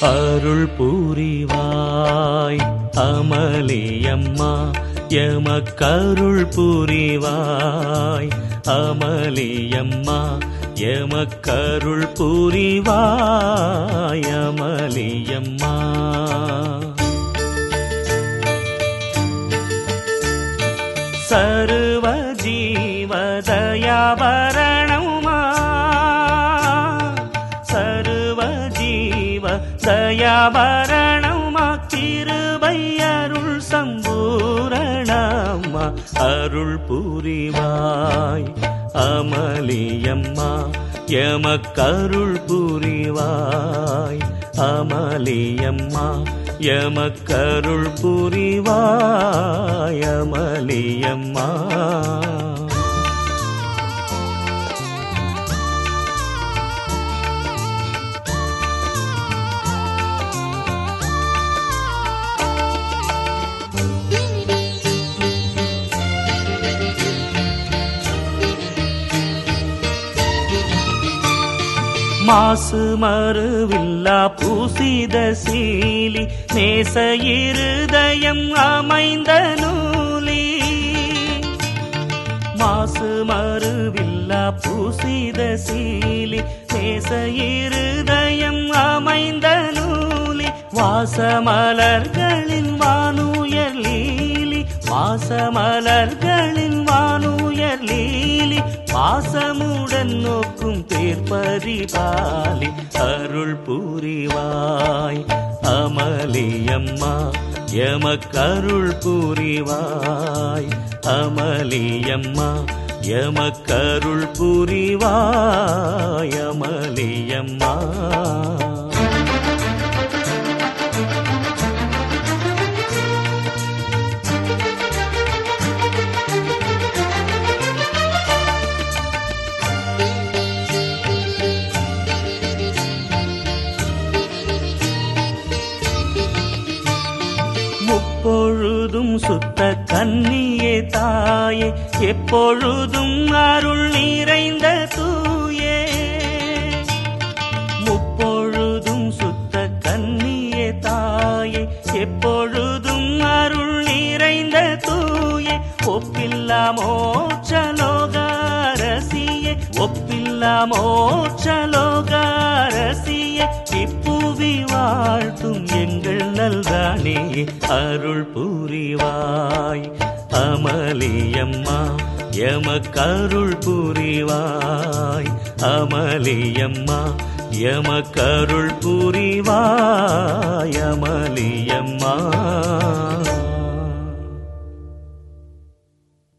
அருள் புரிவாய் அமளியம்மா எமக்கருள் புரிவாய் அமளியம்மா எமக்கருள் புரிவாய் அமளியம்மா சர்வ ஜீவதயாவரணமா சர்வ ஜீவ தயாவரணமா திருவையருள் சம்பூரணம்மா அருள் புரிவாய் அமளியம்மா எமக்கருள் புரிவாய் அமளியம்மா எமக்கருள் புரிவாய் அமளியம்மா மாசு மறுவில்லா பூசித சீலி நேச இருதயம் அமைந்த நூலி மாசு மறுவில்லா பூசித சீலி நேச இருதயம் அமைந்த நூலி வாசமலர்களின் வானுயர் லீலி வாசமலர்களின் வானுயர் லீலி பாசமுடன் நோக்கும் தேர்பரிபாலி அருள் புரிவாய் அமளியம்மா எமக்கருள் புரிவாய் அமளியம்மா எமக்கருள் புரிவாய் அமளியம்மா முப்பொழுதும் சுத்த கன்னியே தாயே எப்பொழுதும் அருள் நிறைந்த தூயே முப்பொழுதும் சுத்த கன்னியே தாயே எப்பொழுதும் அருள் நிறைந்த தூயே ஒப்பில்லா மோட்சலோகாரசியே ஒப்பில்லா மோட்சலோகாரசியே இப்புவி வாழ்த்தும் எங்கள் நல்தானே அருள் புரிவாய் அமளியம்மா எமக்கருள் புரிவாய் அமளியம்மா எமக்கருள் புரிவாய் அமளியம்மா